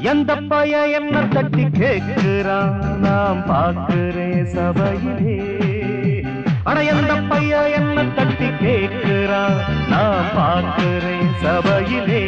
எந்த பய என்ன தட்டி கேட்கிறான் நாம் பார்க்கிறேன் சபையிலே அட எந்த பைய என்ன தட்டி கேட்கிறான் நான் பார்க்கிறேன் சபையிலே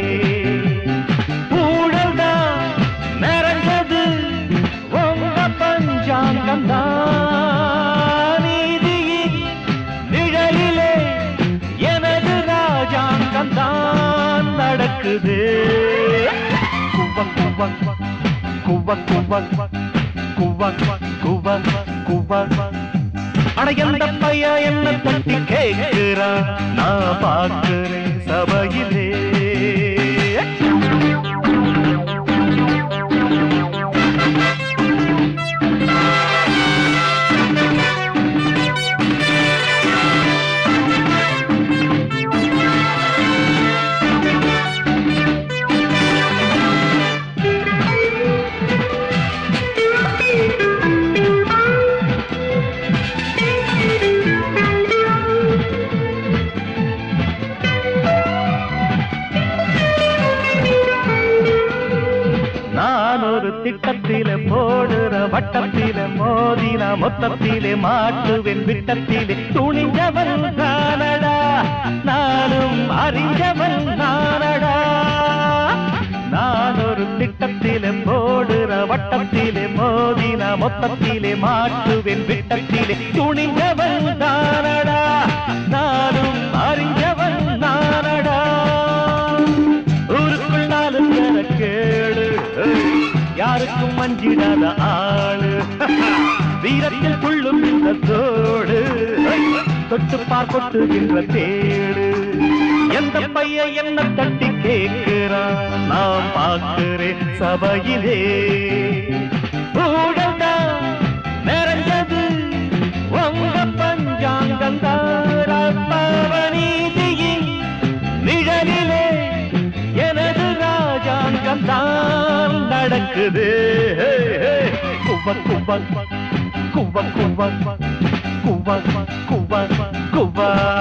ஊழல்தான் நிறைஞ்சது உங்க பஞ்சாங்கம் தான் நீதியின் நிழலிலே எனது ராஜாங்கம் தான் நடக்குது குவ குவ குவ குவ குவ குவ குவ அட எந்த பைய என்ன தட்டி கேட்கிறான் நான் பார்க்கிறேன் சபையிலே நான் ஒரு திட்டத்திலே போடுற வட்டத்திலே மோதினா மொத்தத்திலே மாட்டுவேன் விட்டத்திலே துணிஞ்சவன் நானடா நானும் அறிஞ்சவன் நானடா நான் ஒரு திட்டத்திலே போடுற வட்டத்திலே மோதினா மொத்தத்திலே மாட்டுவேன் விட்டத்திலே துணிஞ்சவன் நானடா நானும் அறிஞ்சவன் நானடா ஊருக்குள் நாலு பேர கேளு யாருக்கும் மஞ்சிடாத ஆளு வீரத்தில் துள்ளும் இந்த தோடு தொட்டு பார்க்கொட்டுகின்ற தேடு எந்த பைய என்ன தட்டி கேட்கிறான் நான் பார்க்கிறேன் சபையிலே ஊழல்தான் நிறைஞ்சது உங்க பஞ்சாங்கம் நீதியின் நிழலிலே எனது ராஜாங்கம் தான் நடக்குது குவ குவ குவ குவ குவ குவ குவ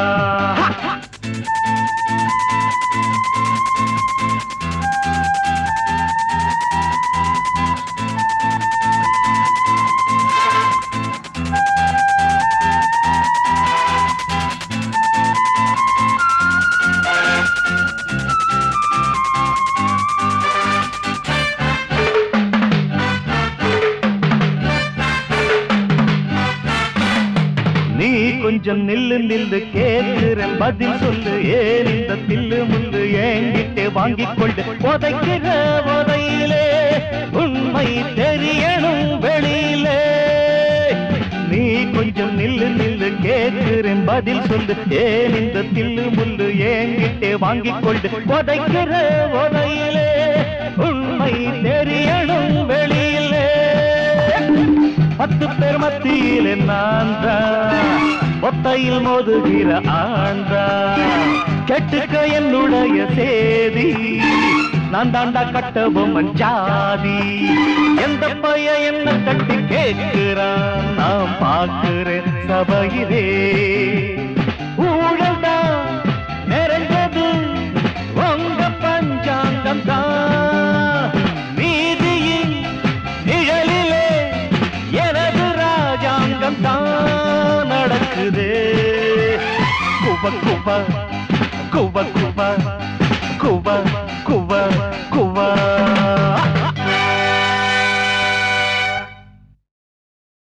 நீ கொஞ்சம் நில்லு நில்லு கேட்கிறேன் பதில் சொல்லு ஏன் இந்த தில்லு முள்ளு ஏங்கிட்டு வாங்கிக் கொண்டு உதைக்கிற உதையிலே உண்மை தெரியணும் வெளியிலே நீ கொஞ்சம் நில்லு நில்லு கேட்கிறேன் பதில் சொல்லு ஏன் இந்த தில்லு முள்ளு ஏங்கிட்டு வாங்கிக் கொண்டு உதைக்கிற உதையிலே உண்மை தெரியணும் வெளியிலே பத்து பேர் மத்தியிலே நான் தான் ஒத்தையில் மோதுகிற ஆண்டா கெட்டுக்க என்னுடைய சேதி நான் தாண்டா கட்டவும் ஜாதி எந்த பைய என்ன கட்டி கேட்கிறான் நான் பார்க்கிறேன் சபையிலே ஊழல்தான் நிறைஞ்சது உங்க பஞ்சாங்கம் தான் நீதியின் நிழலிலே எனது ராஜாங்கம் தான் நடக்குது குவ குவ குவ குவ குவ குவ குவ